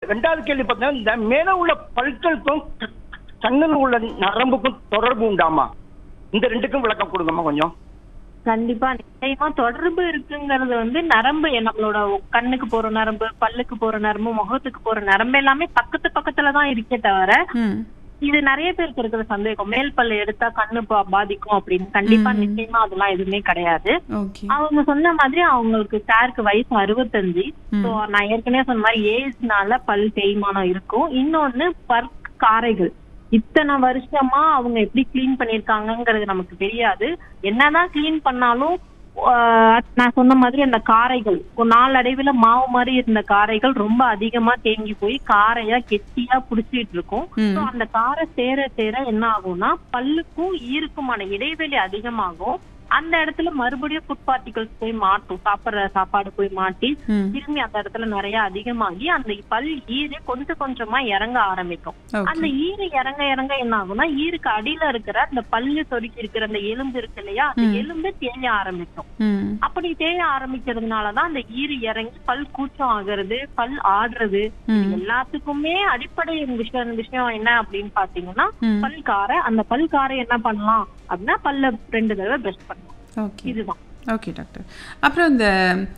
ரெண்டாவது கேள்வி பார்த்தீங்கன்னா இந்த மேல உள்ள பல்களுக்கும் க- கண்ணில் உள்ள நரம்புக்கும் தொடர்பு உண்டாமா இந்த ரெண்டுக்கும் விளக்கம் கொடுங்கம்மா கொஞ்சம் கண்டிப்பா நிச்சயமா தொடர்பு இருக்குங்கிறது வந்து நரம்பு நம்மளோட கண்ணுக்கு போற நரம்பு பல்லுக்கு போற நரம்பு முகத்துக்கு போற நரம்பு எல்லாமே பக்கத்து பக்கத்துல தான் இருக்கே தவிர ம் இது நிறைய பேருக்கு இருக்கிற சந்தேகம் மேல் பல்லு எடுத்தா கண்ணு பா- பாதிக்கும் அப்படின்னு கண்டிப்பா ம். நிச்சயமா அதெல்லாம் எதுவுமே கிடையாது ஓகே அவங்க சொன்ன மாதிரி அவங்களுக்கு சாருக்கு வயசு அறுபத்தஞ்சு ம். சோ நான் ஏற்கனவே சொன்ன மாதிரி ஏஜ்னால பல் தேய்மானம் இருக்கும் இன்னொன்னு பர்க் காரைகள் இத்தனை வருஷமா அவங்க எப்படி க்ளீன் பண்ணிருக்காங்கங்கிறது நமக்கு தெரியாது என்னதான் க்ளீன் பண்ணாலும் ஆஹ், நான் சொன்ன மாதிரி அந்த காரைகள் ஒரு நாளடைவுல மாவு மாதிரி இருந்த காரைகள் ரொம்ப அதிகமா தேங்கி போய் காரையா கெட்டியா புடிச்சிட்டு இருக்கும் ம். So, அந்த காரை சேர சேர என்ன ஆகும்னா பல்லுக்கும் ஈருக்குமான இடைவெளி அதிகமாகும் அந்த இடத்துல மறுபடியும் ஃபுட் பார்ட்டிகல்ஸ் போய் மாட்டும் சாப்பிடுற சாப்பாடு போய் மாட்டி ம் திரும்பி அந்த இடத்துல நிறைய அதிகமாகி அந்த பல் ஈரு கொஞ்சம் கொஞ்சமா இறங்க ஆரம்பிக்கும் அந்த ஓகே ஈரு இறங்க இறங்க என்ன ஆகும்னா ஈருக்கு அடியில இருக்கிற அந்த பல்லு சொருக்கி இருக்கிற அந்த எலும்பு இருக்கு இல்லையா அந்த ம். எலும்பு தேய ஆரம்பிக்கும் ம் அப்படி தேய ஆரம்பிக்கிறதுனாலதான் அந்த ஈரு இறங்கி பல் கூச்சம் ஆகுறது பல் ஆடுறது ம். இது எல்லாத்துக்குமே அடிப்படை விஷயம் விஷயம் என்ன அப்படின்னு பாத்தீங்கன்னா ம். பல் காரை அந்த பல் காரை என்ன பண்ணலாம் அப்படின்னா பல்ல ரெண்டு தடவை பிரஷ் பண்ணலாம் ஓகே இதுதான் ஓகே டாக்டர் அப்புறம் இந்த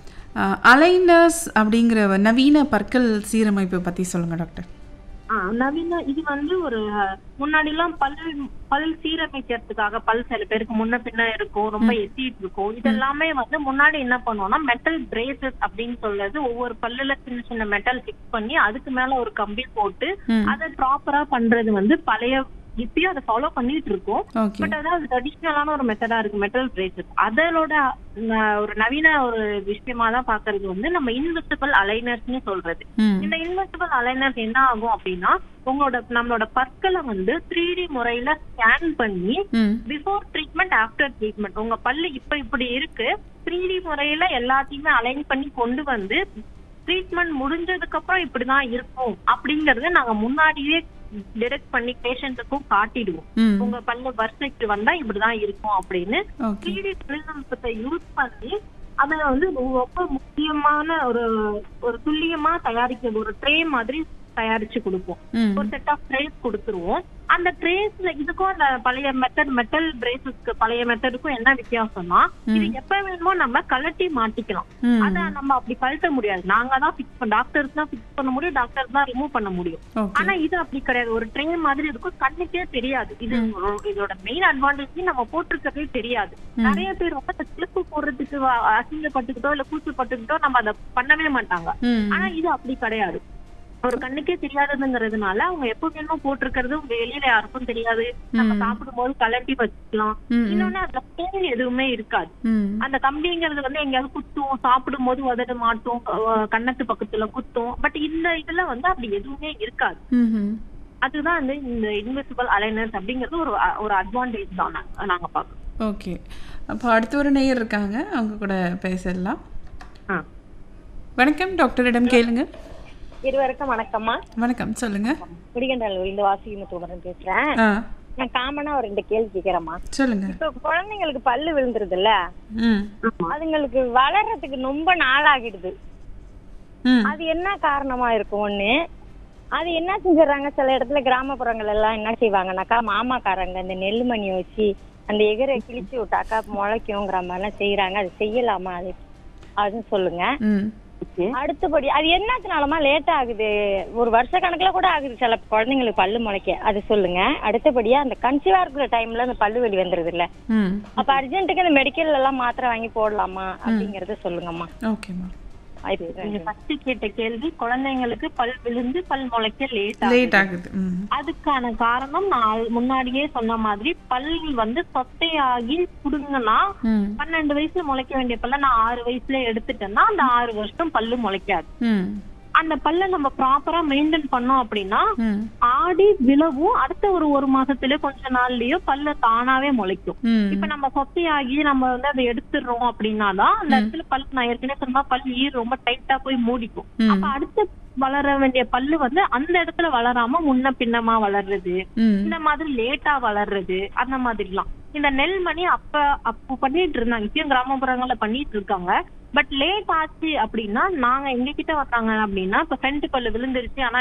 அலைனஸ் அப்படிங்கிற நவீன பற்கள் சீரமைப்பு பற்றி சொல்லுங்கள் டாக்டர் ஆ, நவீன இது வந்து ஒரு முன்னாடி எல்லாம் பல் பல் சீரமைக்கிறதுக்காக பல் சில பேருக்கு முன்ன பின்ன இருக்கும் ரொம்ப எத்திட்டு இருக்கும் இதெல்லாமே வந்து முன்னாடி என்ன பண்ணுவோம்னா மெட்டல் பிரேசஸ் அப்படின்னு சொல்றது ஒவ்வொரு பல்லுல சின்ன சின்ன மெட்டல் ஃபிக்ஸ் பண்ணி அதுக்கு மேல ஒரு கம்பி போட்டு ம் அதை ப்ராப்பரா பண்றது வந்து பழைய இப்பயும் அதை ஃபாலோ பண்ணிட்டு இருக்கோம் ஓகே பட் அதாவது ட்ரெடிஷ்னலான ஒரு மெத்தடா இருக்கு மெட்டல் பிரேசஸ் அதோட ந- ஒரு நவீன ஒரு விஷயமா தான் பாக்குறது வந்து நம்ம இன்விசிபிள் அலைனர்ஸ்னு சொல்றது ம் இந்த இன்வெஸ்டிபிள் அலைனர்ஸ் என்ன ஆகும் அப்படின்னா உங்களோட நம்மளோட பற்களை வந்து த்ரீ டி முறையில ஸ்கேன் பண்ணி ம் பிஃபோர் ட்ரீட்மெண்ட் ஆஃப்டர் ட்ரீட்மெண்ட் உங்க பல்லு இப்ப இப்படி இருக்கு த்ரீ டி முறையில எல்லாத்தையுமே அலைன் பண்ணி கொண்டு வந்து ட்ரீட்மெண்ட் முடிஞ்சதுக்கு அப்புறம் இப்படிதான் இருக்கும் அப்படிங்கறத நாங்க முன்னாடியே டிரெக்ட் பண்ணி பேஷண்ட்டுக்கும் காட்டிடுவோம் ம் உங்க பல்லு வரிசைக்கு வந்தா இப்படிதான் இருக்கும் அப்படின்னு ஓகே 3D தொழில்நுட்பத்தை யூஸ் பண்ணி அத வந்து ரொம்ப முக்கியமான ஒரு ஒரு துல்லியமா தயாரிக்க ஒரு ட்ரே மாதிரி தயாரிச்சு கொடுப்போம் ம் ஒரு செட் ஆஃப் ட்ரேஸ் கொடுத்துருவோம் அந்த ட்ரேஸ்ல இதுக்கும் அந்த பழைய மெத்தட் மெட்டல் பிரேசஸ்க்கு பழைய மெத்தடுக்கும் என்ன வித்தியாசம்னா இது எப்ப வேணுமோ நம்ம கழட்டி மாட்டிக்கலாம் ம் அத நம்ம அப்படி கழட்ட முடியாது நாங்க தான் ஃபிக்ஸ் பண்ண டாக்டர்ஸ் தான் ஃபிக்ஸ் பண்ண முடியும் டாக்டர்ஸ் தான் ரிமூவ் பண்ண முடியும் ஓகே ஆனா இது அப்படி கிடையாது ஒரு ட்ரே மாதிரி இருக்கும் கண்ணுக்கே தெரியாது இது ஒரு- இதோட மெயின் அட்வான்டேஜ் நம்ம போட்டிருக்கதே தெரியாது நிறைய பேர் வந்து அந்த கிளிப்பு போடுறதுக்கு வ- அசிங்கப்பட்டுக்கிட்டோ இல்ல கூச்சப்பட்டுக்கிட்டோ நம்ம அதை பண்ணவே மாட்டாங்க ம் ஆனா இது அப்படி கிடையாது ஒரு கண்ணுக்கே தெரியாததுங்கிறதுனால அவங்க எப்ப வேணுமோ போட்டிருக்கிறது வெளியில யாருக்கும் தெரியாது நம்ம சாப்பிடும் போது கலட்டி வச்சுக்கலாம் ம், ம். இன்னொன்னு அதுல பெயின் எதுவுமே இருக்காது ம் அந்த கம்பிங்கிறது வந்து எங்கேயாவது குத்தும் சாப்பிடும் போது உதடு மாட்டும் அஹ் கன்னத்து பக்கத்துல குத்தும் பட் இந்த இதுல வந்து அப்படி எதுவுமே இருக்காது ம்ஹும். அதுதான் வந்து இந்த இன்விசிபிள் அலைனர்ஸ் அப்படிங்கிறது ஒரு ஒரு அட்வான்டேஜ் தான் நாங்க- நாங்க பாக்குறோம் ஓகே அப்போ அடுத்த ஒரு நேயர் இருக்காங்க அவங்க கூட பேசிடலாம் ஆ. வணக்கம் டாக்டரிடம் கேளுங்க இருவருக்கும் வணக்கம்மா வணக்கம் சொல்லுங்க முடிகண்டல் இந்த வாசி முத்துவரன் பேசுறேன் ஆ நான் காமனா ஒரு ரெண்டு கேள்வி கேக்குறேம்மா சொல்லுங்க இப்போ குழந்தைங்களுக்கு பல்லு விழுந்துருதுல்ல ம் அதுங்களுக்கு வளர்றதுக்கு ரொம்ப நாளாகிடுது ம் அது என்ன காரணமா இருக்கும் ஒண்ணு அது என்ன செஞ்சுறாங்க சில இடத்துல கிராமப்புறங்கள் எல்லாம் என்ன செய்வாங்கன்னாக்கா மாமாக்காரங்க இந்த நெல்லுமணி வச்சு அந்த எகரை கிழிச்சு விட்டாக்கா முளைக்குங்கிற மாதிரிலாம் செய்யறாங்க அது செய்யலாமா அது அதுன்னு சொல்லுங்க ம் அடுத்தபடி அது என்னத்தினாலமா லேட் ஆகுது ஒரு வருஷ கணக்குல கூட ஆகுது சில குழந்தைங்களுக்கு பல்லு முளைக்க அது சொல்லுங்க அடுத்தபடியா அந்த கன்சீவா இருக்கிற டைம்ல அந்த பல்லு வலி வந்துருது இல்ல ம் அப்ப அர்ஜென்ட்டுக்கு இந்த மெடிக்கல்ல எல்லாம் மாத்திரை வாங்கி போடலாமா அப்படிங்கறத சொல்லுங்கம்மா ஓகேம்மா அது நீங்க ஃபர்ஸ்ட் கேட்ட கேள்வி குழந்தைங்களுக்கு பல் விழுந்து பல் முளைக்க லேட் லேட் ஆகுது ம் அதுக்கான காரணம் நான் முன்னாடியே சொன்ன மாதிரி பல் வந்து சொத்தையாகி புடுங்கன்னா ம் பன்னெண்டு வயசுல முளைக்க வேண்டிய பல்ல நான் ஆறு வயசுல எடுத்துட்டேன்னா அந்த ஆறு வருஷம் பல்லு முளைக்காது ம் அந்த பல்ல நம்ம ப்ராப்பரா மெயின்டைன் பண்ணோம் அப்படின்னா ம் ஆடி விழவும் அடுத்த ஒரு ஒரு மாசத்துல கொஞ்ச நாள்லயோ பல்ல தானாவே முளைக்கும் ம் இப்ப நம்ம சொத்தையாகி நம்ம வந்து அதை எடுத்துடுறோம் அப்படின்னாதான் அந்த இடத்துல பல் நான் ஏற்கனவே சொன்னா பல் ஈர் ரொம்ப டைட்டா போய் மூடிக்கும் ம். அப்ப அடுத்து வளர வேண்டிய பல்லு வந்து அந்த இடத்துல வளராம முன்ன பின்னமா வளர்றது ம் இந்த மாதிரி லேட்டா வளர்றது அந்த மாதிரிலாம் இந்த நெல்மணி அப்ப அப்போ பண்ணிட்டு இருந்தாங்க இப்பயும் கிராமப்புறங்கள்ல பண்ணிட்டு இருக்காங்க பட் லேட் ஆச்சு அப்படின்னா நாங்க எங்க கிட்ட வந்தாங்க அப்படின்னா இப்ப ஃப்ரண்ட் பல்லு விழுந்துருச்சு ஆனா